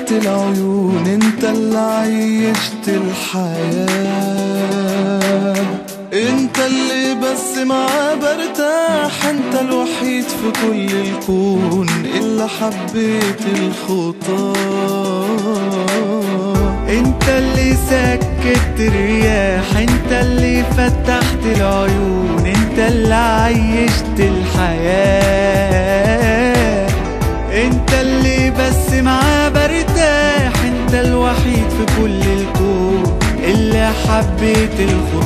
فتحت العيون انت اللي عيشت الحياة انت اللي بس معاه برتاح انت الوحيد في كل الكون اللي حبيت الخطاه انت اللي سكت الرياح انت اللي فتحت العيون انت اللي عيشت الحياة انت اللي بس معاه برتاح انت الوحيد في كل الكون اللي حبيت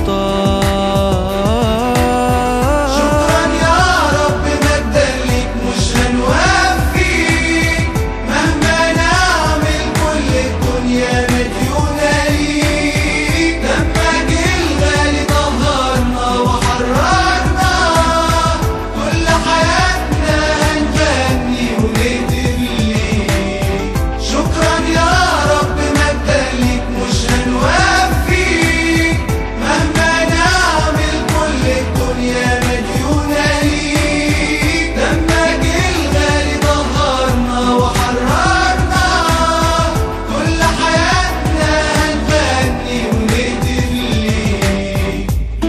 الخطاه شكرا يا رب مجدا ليك مش هنوفيك مهما نعمل كل الدنيا مديونة ليك دمك الغالي طهرنا وحررنا كل حياتنا هنغني وندر ليك شكرا يا رب مجدا ليك مش هنوفيك مهما نعمل كل الدنيا مديونة ليك دمك الغالي طهرنا وحررنا كل حياتنا هنغني وندر ليك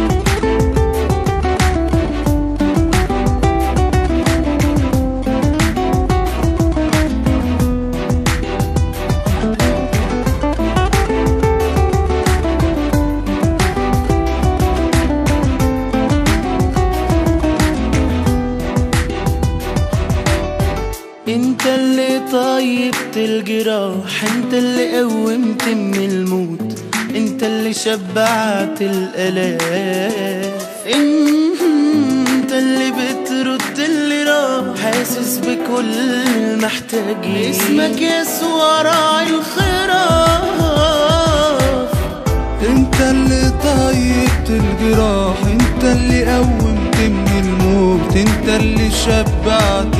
انت اللي طيبت الجراح انت اللي قومت من الموت انت اللي شبعت الالاف انت اللي بترد اللي راح حاسس بكل المحتاجين اسمك يسوع راعي الخراف انت اللي طيبت الجراح انت اللي قومت من الموت انت اللي شبعت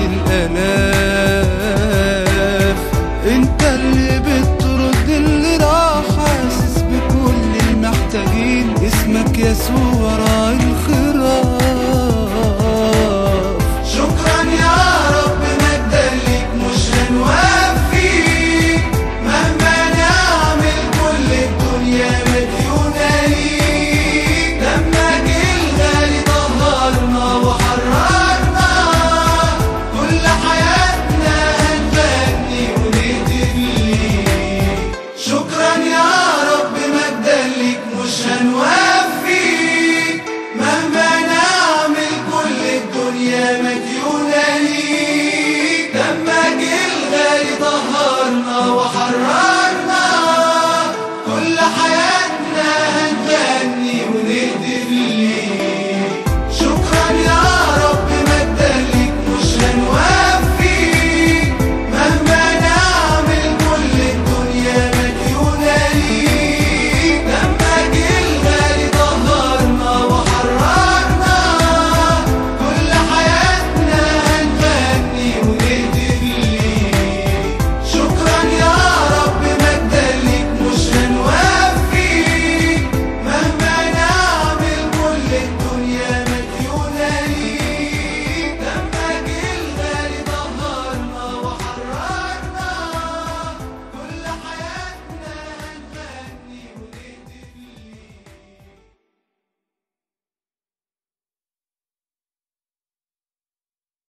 الالاف انت اللي بترد اللي راح حاسس بكل المحتاجين اسمك يسوع راح